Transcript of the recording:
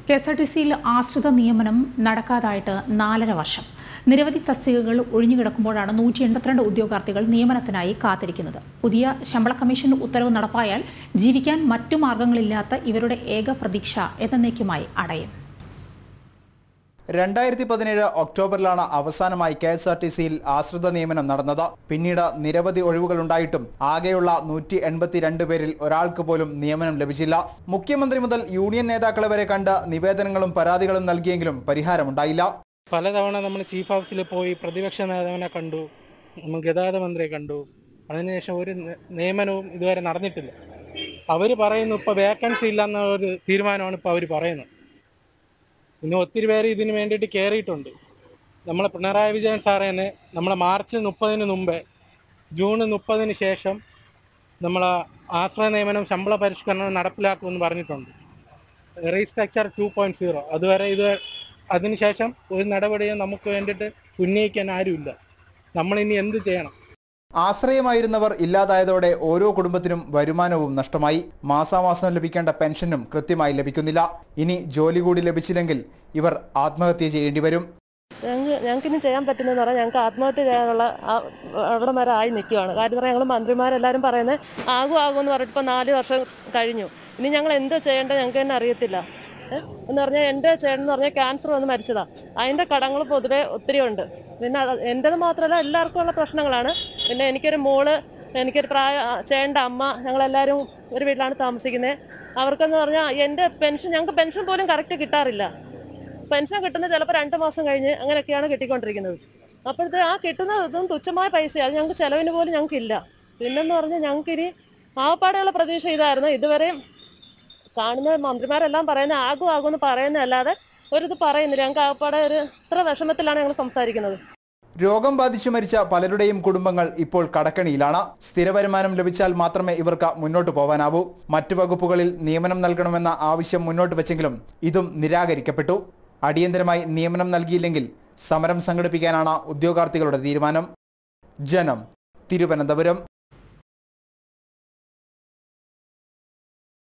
K S R T സിയിൽ ആശ്രിത നിയമനം നടക്കാതായിട്ട് നാലര വർഷം നിരവധി തസ്തികകൾ ഒഴിഞ്ഞുകിടക്കുമ്പോഴാണ് നൂറ്റി എൺപത്തിരണ്ട് ഉദ്യോഗാർത്ഥികൾ നിയമനത്തിനായി കാത്തിരിക്കുന്നത് പുതിയ ശമ്പള കമ്മീഷൻ ഉത്തരവ് നടപ്പായാൽ ജീവിക്കാൻ മറ്റു മാർഗങ്ങളില്ലാത്ത ഇവരുടെ ഏക പ്രതീക്ഷ എന്നേക്കുമായി അടയും രണ്ടായിരത്തി പതിനേഴ് ഒക്ടോബറിലാണ് അവസാനമായി കെ എസ് ആർ ടി സിയിൽ ആശ്രിത നിയമനം നടന്നത് പിന്നീട് നിരവധി ഒഴിവുകളുണ്ടായിട്ടും ആകെയുള്ള നൂറ്റി എൺപത്തിരണ്ട് പേരിൽ ഒരാൾക്ക് പോലും നിയമനം ലഭിച്ചില്ല മുഖ്യമന്ത്രി മുതൽ യൂണിയൻ നേതാക്കളെ വരെ കണ്ട് നിവേദനങ്ങളും പരാതികളും നൽകിയെങ്കിലും പരിഹാരമുണ്ടായില്ല പലതവണ നമ്മൾ ചീഫ് ഹൗസിൽ പോയി പ്രതിപക്ഷ നേതാവിനെ കണ്ടു നമ്മൾ ഗതാഗത മന്ത്രിയെ കണ്ടു അതിനുശേഷം ഒരു നി- നിയമനവും ഇതുവരെ നടന്നിട്ടില്ല അവർ പറയുന്നു ഇപ്പോൾ വേക്കൻസി ഇല്ല എന്ന ഒരു തീരുമാനമാണ് ഇപ്പോൾ അവർ പറയുന്നത് പിന്നെ ഒത്തിരി പേര് ഇതിന് വേണ്ടിയിട്ട് കയറിയിട്ടുണ്ട് നമ്മളെ പിണറായി വിജയൻ സാറ് തന്നെ നമ്മളെ മാർച്ച് മുപ്പതിന് മുമ്പേ ജൂൺ മുപ്പതിന് ശേഷം നമ്മൾ ആശ്രയ നിയമനം ശമ്പള പരിഷ്കരണം നടപ്പിലാക്കുമെന്ന് പറഞ്ഞിട്ടുണ്ട് റീസ്ട്രക്ചർ ടു പോയിന്റ് സീറോ അതുവരെ ഇത് അതിനുശേഷം ഒരു നടപടിയും നമുക്ക് വേണ്ടിയിട്ട് ഉന്നയിക്കാൻ ആരുമില്ല നമ്മളിനി എന്ത് ചെയ്യണം ആശ്രയമായിരുന്നവർ ഇല്ലാതായതോടെ ഓരോ കുടുംബത്തിനും വരുമാനവും നഷ്ടമായി മാസാമാസം ലഭിക്കേണ്ട പെൻഷനും കൃത്യമായി ലഭിക്കുന്നില്ല ഇനി ജോലി കൂടി ലഭിച്ചില്ലെങ്കിൽ ഇവർ ആത്മഹത്യ ചെയ്യേണ്ടി വരും ഞങ്ങൾക്ക് ഞങ്ങൾക്കിനി ചെയ്യാൻ പറ്റുന്നതെന്ന് പറഞ്ഞാൽ ഞങ്ങൾക്ക് ആത്മഹത്യ ചെയ്യാനുള്ള ആ- അവിടെ വരെ ആയി നിൽക്കുവാണ് കാര്യം പറഞ്ഞാൽ ഞങ്ങൾ മന്ത്രിമാരെല്ലാവരും പറയുന്നത് ആകും ആകും എന്ന് പറഞ്ഞിട്ട് ഇപ്പോൾ നാല് വർഷം കഴിഞ്ഞു ഇനി ഞങ്ങൾ എന്ത് ചെയ്യേണ്ടത് ഞങ്ങൾക്ക് തന്നെ അറിയത്തില്ല ഏ? എന്ന് പറഞ്ഞാൽ എൻ്റെ ചേട്ടൻ എന്ന് പറഞ്ഞാൽ ക്യാൻസർ വന്ന് മരിച്ചതാ അതിൻ്റെ കടങ്ങൾ പൊതുവെ ഒത്തിരി ഉണ്ട് പിന്നെ അത് എൻ്റെത് മാത്രമല്ല എല്ലാവർക്കും ഉള്ള പ്രശ്നങ്ങളാണ് പിന്നെ എനിക്കൊരു മോള് എനിക്കൊരു പ്രായ ആ, ചേട്ടൻ്റെ അമ്മ ഞങ്ങളെല്ലാവരും ഒരു വീട്ടിലാണ് താമസിക്കുന്നത് അവർക്കെന്ന് പറഞ്ഞാൽ എൻ്റെ പെൻഷൻ ഞങ്ങൾക്ക് പെൻഷൻ പോലും കറക്റ്റ് കിട്ടാറില്ല പെൻഷൻ കിട്ടുന്നത് ചിലപ്പോൾ രണ്ട് മാസം കഴിഞ്ഞ് അങ്ങനെയൊക്കെയാണ് കിട്ടിക്കൊണ്ടിരിക്കുന്നത് അപ്പോഴത്തെ ആ കിട്ടുന്നത് ഇതും തുച്ഛമായ പൈസയാണ് അത് ഞങ്ങൾക്ക് ചിലവിന് പോലും ഞങ്ങൾക്ക് ഇല്ല പിന്നെന്ന് പറഞ്ഞാൽ ഞങ്ങൾക്ക് ഇനി ആപ്പാടെയുള്ള പ്രതീക്ഷ ഇതായിരുന്നു ഇതുവരെയും കാണുന്ന മന്ത്രിമാരെല്ലാം പറയുന്ന ആകും ആകും എന്ന് പറയുന്നതല്ലാതെ ഒരിത് പറയുന്നില്ല ഞങ്ങൾക്ക് ആപ്പാടെ ഒരു ഇത്ര വിഷമത്തിലാണ് ഞങ്ങൾ സംസാരിക്കുന്നത് രോഗം ബാധിച്ചു മരിച്ച പലരുടെയും കുടുംബങ്ങൾ ഇപ്പോൾ കടക്കണിയിലാണ് സ്ഥിര വരുമാനം ലഭിച്ചാൽ മാത്രമേ ഇവർക്ക് മുന്നോട്ട് പോകാനാവൂ മറ്റു വകുപ്പുകളിൽ നിയമനം നൽകണമെന്ന ആവശ്യം മുന്നോട്ട് വെച്ചെങ്കിലും ഇതും നിരാകരിക്കപ്പെട്ടു അടിയന്തരമായി നിയമനം നൽകിയില്ലെങ്കിൽ സമരം സംഘടിപ്പിക്കാനാണ് ഉദ്യോഗാർത്ഥികളുടെ തീരുമാനം ജനം തിരുവനന്തപുരം